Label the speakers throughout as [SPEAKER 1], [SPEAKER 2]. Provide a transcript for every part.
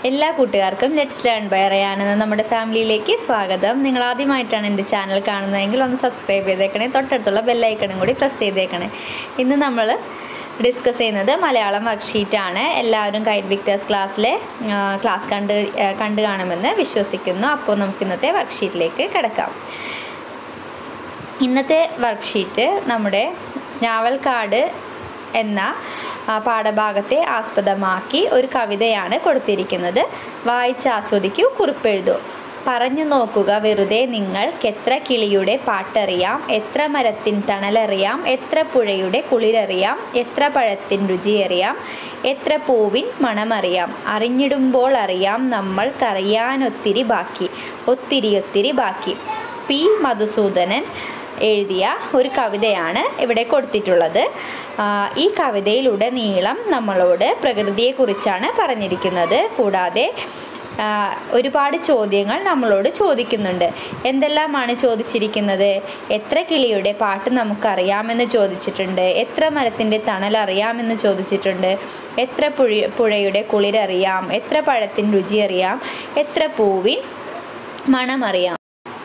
[SPEAKER 1] എല്ലാ കൂട്ടുകാർക്കും let's learn by Ryan എന്ന നമ്മുടെ ഫാമിലിയിലേക്ക് സ്വാഗതം നിങ്ങൾ ആദ്യമായിട്ടാണ് എൻ്റെ ചാനൽ കാണുന്നതെങ്കിൽ ഒന്ന് സബ്സ്ക്രൈബ് ചെയ്തേക്കണേ തൊട്ടടുത്തുള്ള ബെല്ലൈക്കണും കൂടി പ്രസ് ചെയ്തേക്കണേ ഇന്ന് നമ്മൾ ഡിസ്കസ് ചെയ്യുന്നത് മലയാളം വർക്ക്ഷീറ്റാണ് എല്ലാവരും ഗൈഡ് വിക്ടേഴ്സ് ക്ലാസ്സിലെ ആ, ക്ലാസ് കണ്ട് ആ, കണ്ടു കാണുമെന്ന് വിശ്വസിക്കുന്നു അപ്പോൾ നമുക്ക് ഇന്നത്തെ വർക്ക്ഷീറ്റിലേക്ക് കിടക്കാം ഇന്നത്തെ വർക്ക്ഷീറ്റ് നമ്മുടെ ഞാവൽക്കാട് എന്ന ആ, പാഠഭാഗത്തെ ആസ്പദമാക്കി ഒരു കവിതയാണ് കൊടുത്തിരിക്കുന്നത് വായിച്ച് ആസ്വദിക്കൂ കുറിപ്പെഴുതൂ പറഞ്ഞു നോക്കുക വെറുതെ നിങ്ങൾക്കെത്ര കിളിയുടെ പാട്ടറിയാം എത്ര മരത്തിൻ തണലറിയാം എത്ര പുഴയുടെ കുളിരറിയാം എത്ര പഴത്തിൻ രുചിയറിയാം എത്ര പൂവിൻ മണമറിയാം അറിഞ്ഞിടുമ്പോൾ അറിയാം നമ്മൾക്കറിയാനൊത്തിരി ബാക്കി ഒത്തിരി ഒത്തിരി ബാക്കി പി മധുസൂദനൻ എഴുതിയ ഒരു കവിതയാണ് ഇവിടെ കൊടുത്തിട്ടുള്ളത് ആ, ഈ കവിതയിലുടനീളം നമ്മളോട് പ്രകൃതിയെക്കുറിച്ചാണ് പറഞ്ഞിരിക്കുന്നത് കൂടാതെ ആ, ഒരുപാട് ചോദ്യങ്ങൾ നമ്മളോട് ചോദിക്കുന്നുണ്ട് എന്തെല്ലാമാണ് ചോദിച്ചിരിക്കുന്നത് എത്ര കിളിയുടെ പാട്ട് നമുക്കറിയാമെന്ന് ചോദിച്ചിട്ടുണ്ട് എത്ര മരത്തിൻ്റെ തണൽ അറിയാമെന്ന് ചോദിച്ചിട്ടുണ്ട് എത്ര പുഴ പുഴയുടെ കുളിരറിയാം എത്ര പഴത്തിൻ രുചി അറിയാം എത്ര പൂവിൻ മണമറിയാം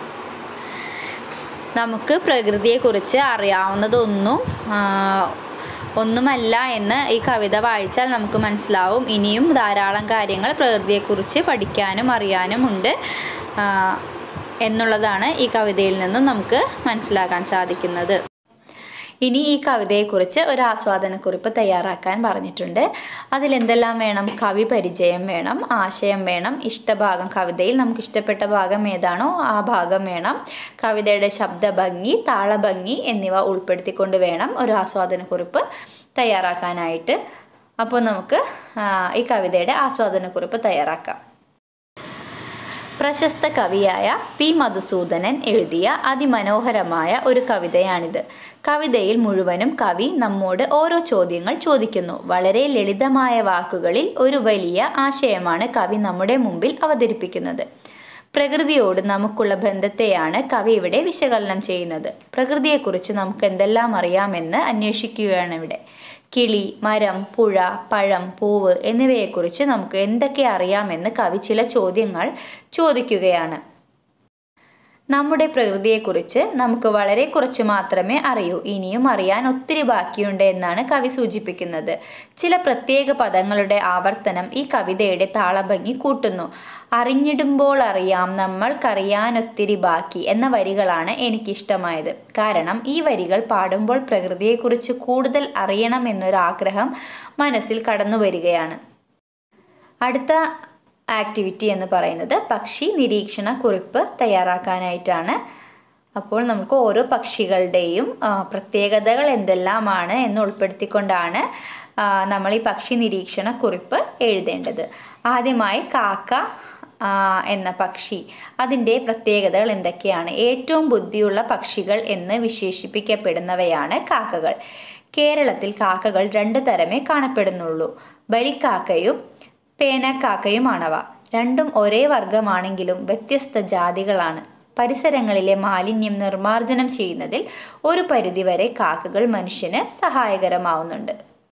[SPEAKER 1] നമുക്ക് പ്രകൃതിയെക്കുറിച്ച് അറിയാവുന്നതൊന്നും ആ, ഒന്നുമല്ല എന്ന് ഈ കവിത വായിച്ചാൽ നമുക്ക് മനസ്സിലാവും ഇനിയും ധാരാളം കാര്യങ്ങൾ പ്രകൃതിയെക്കുറിച്ച് പഠിക്കാനും അറിയാനും ഉണ്ട് ആ, എന്നുള്ളതാണ് ഈ കവിതയിൽ നിന്നും നമുക്ക് മനസ്സിലാക്കാൻ സാധിക്കുന്നത് ഇനി ഈ കവിതയെക്കുറിച്ച് ഒരു ആസ്വാദനക്കുറിപ്പ് തയ്യാറാക്കാൻ പറഞ്ഞിട്ടുണ്ട് അതിലെന്തെല്ലാം വേണം കവി പരിചയം വേണം ആശയം വേണം ഇഷ്ടഭാഗം കവിതയിൽ നമുക്ക് ഇഷ്ടപ്പെട്ട ഭാഗം ഏതാണോ ആ ഭാഗം വേണം കവിതയുടെ ശബ്ദഭംഗി താളഭംഗി എന്നിവ ഉൾപ്പെടുത്തിക്കൊണ്ട് വേണം ഒരു ആസ്വാദനക്കുറിപ്പ് തയ്യാറാക്കാനായിട്ട് അപ്പോൾ നമുക്ക് ആ, ഈ കവിതയുടെ ആസ്വാദനക്കുറിപ്പ് തയ്യാറാക്കാം പ്രശസ്ത കവിയായ പി മധുസൂദനൻ എഴുതിയ അതിമനോഹരമായ ഒരു കവിതയാണിത് കവിതയിൽ മുഴുവനും കവി നമ്മോട് ഓരോ ചോദ്യങ്ങൾ ചോദിക്കുന്നു വളരെ ലളിതമായ വാക്കുകളിൽ ഒരു വലിയ ആശയമാണ് കവി നമ്മുടെ മുമ്പിൽ അവതരിപ്പിക്കുന്നത് പ്രകൃതിയോട് നമുക്കുള്ള ബന്ധത്തെയാണ് കവി ഇവിടെ വിശകലനം ചെയ്യുന്നത് പ്രകൃതിയെക്കുറിച്ച് നമുക്ക് എന്തെല്ലാം അറിയാമെന്ന് അന്വേഷിക്കുകയാണ് ഇവിടെ കിളി മരം പുഴ പഴം പൂവ് എന്നിവയെക്കുറിച്ച് നമുക്ക് എന്തൊക്കെ അറിയാമെന്ന് കവി ചില ചോദ്യങ്ങൾ ചോദിക്കുകയാണ് നമ്മുടെ പ്രകൃതിയെക്കുറിച്ച് നമുക്ക് വളരെ കുറച്ച് മാത്രമേ അറിയൂ ഇനിയും അറിയാൻ ഒത്തിരി ബാക്കിയുണ്ട് എന്നാണ് കവി സൂചിപ്പിക്കുന്നത് ചില പ്രത്യേക പദങ്ങളുടെ ആവർത്തനം ഈ കവിതയുടെ താളഭംഗി കൂട്ടുന്നു അറിഞ്ഞിടുമ്പോൾ അറിയാം നമ്മൾക്കറിയാനൊത്തിരി ബാക്കി എന്ന വരികളാണ് എനിക്കിഷ്ടമായത് കാരണം ഈ വരികൾ പാടുമ്പോൾ പ്രകൃതിയെക്കുറിച്ച് കൂടുതൽ അറിയണം എന്നൊരാഗ്രഹം മനസ്സിൽ കടന്നു വരികയാണ് അടുത്ത ആക്ടിവിറ്റി എന്ന് പറയുന്നത് പക്ഷി നിരീക്ഷണ കുറിപ്പ് തയ്യാറാക്കാനായിട്ടാണ് അപ്പോൾ നമുക്ക് ഓരോ പക്ഷികളുടെയും ആ, പ്രത്യേകതകൾ എന്തെല്ലാമാണ് എന്ന് ഉൾപ്പെടുത്തിക്കൊണ്ടാണ് ആ, നമ്മൾ ഈ പക്ഷി നിരീക്ഷണ കുറിപ്പ് എഴുതേണ്ടത് ആദ്യമായി കാക്ക ആ, എന്ന പക്ഷി അതിൻ്റെ പ്രത്യേകതകൾ എന്തൊക്കെയാണ് ഏറ്റവും ബുദ്ധിയുള്ള പക്ഷികൾ എന്ന് വിശേഷിപ്പിക്കപ്പെടുന്നവയാണ് കാക്കകൾ കേരളത്തിൽ കാക്കകൾ രണ്ട് തരമേ കാണപ്പെടുന്നുള്ളൂ ബലിക്കാക്കയും പേനക്കാക്കയുമാണവ രണ്ടും ഒരേ വർഗമാണെങ്കിലും വ്യത്യസ്ത ജാതികളാണ് പരിസരങ്ങളിലെ മാലിന്യം നിർമ്മാർജ്ജനം ചെയ്യുന്നതിൽ ഒരു പരിധിവരെ കാക്കകൾ മനുഷ്യന് സഹായകരമാവുന്നുണ്ട്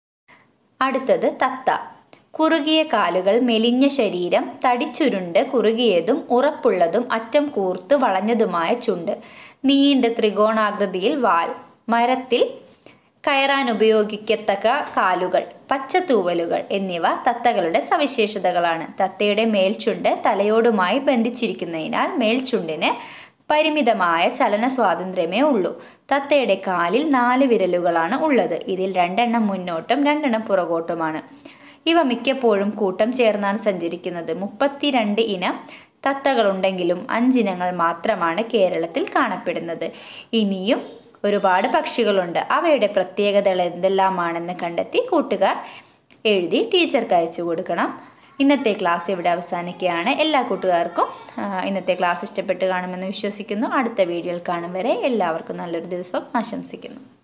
[SPEAKER 1] അടുത്തത് തത്ത കുറുകിയ കാലുകൾ മെലിഞ്ഞ ശരീരം തടിച്ചുരുണ്ട് കുറുകിയതും ഉറപ്പുള്ളതും അറ്റം കൂർത്ത് വളഞ്ഞതുമായ ചുണ്ട് നീണ്ട ത്രികോണാകൃതിയിൽ വാൽ മരത്തിൽ കയറാൻ ഉപയോഗിക്കത്തക്ക കാലുകൾ പച്ചത്തൂവലുകൾ എന്നിവ തത്തകളുടെ സവിശേഷതകളാണ് തത്തയുടെ മേൽചുണ്ട് തലയോടുമായി ബന്ധിച്ചിരിക്കുന്നതിനാൽ മേൽചുണ്ടിന് പരിമിതമായ ചലന സ്വാതന്ത്ര്യമേ ഉള്ളൂ തത്തയുടെ കാലിൽ നാല് വിരലുകളാണ് ഉള്ളത് ഇതിൽ രണ്ടെണ്ണം മുന്നോട്ടും രണ്ടെണ്ണം പുറകോട്ടുമാണ് ഇവ മിക്കപ്പോഴും കൂട്ടം ചേർന്നാണ് സഞ്ചരിക്കുന്നത് മുപ്പത്തിരണ്ട് ഇനം തത്തകളുണ്ടെങ്കിലും അഞ്ചിനങ്ങൾ മാത്രമാണ് കേരളത്തിൽ കാണപ്പെടുന്നത് ഇനിയും ഒരുപാട് പക്ഷികളുണ്ട് അവയുടെ പ്രത്യേകതകൾ എന്തെല്ലാമാണെന്ന് കണ്ടെത്തി കൂട്ടുകാർ എഴുതി ടീച്ചർക്ക് അയച്ചു കൊടുക്കണം ഇന്നത്തെ ക്ലാസ് ഇവിടെ അവസാനിക്കുകയാണ് എല്ലാ കൂട്ടുകാർക്കും ആ, ഇന്നത്തെ ക്ലാസ് ഇഷ്ടപ്പെട്ട് കാണുമെന്ന് വിശ്വസിക്കുന്നു അടുത്ത വീഡിയോയിൽ കാണും വരെ എല്ലാവർക്കും നല്ലൊരു ദിവസം ആശംസിക്കുന്നു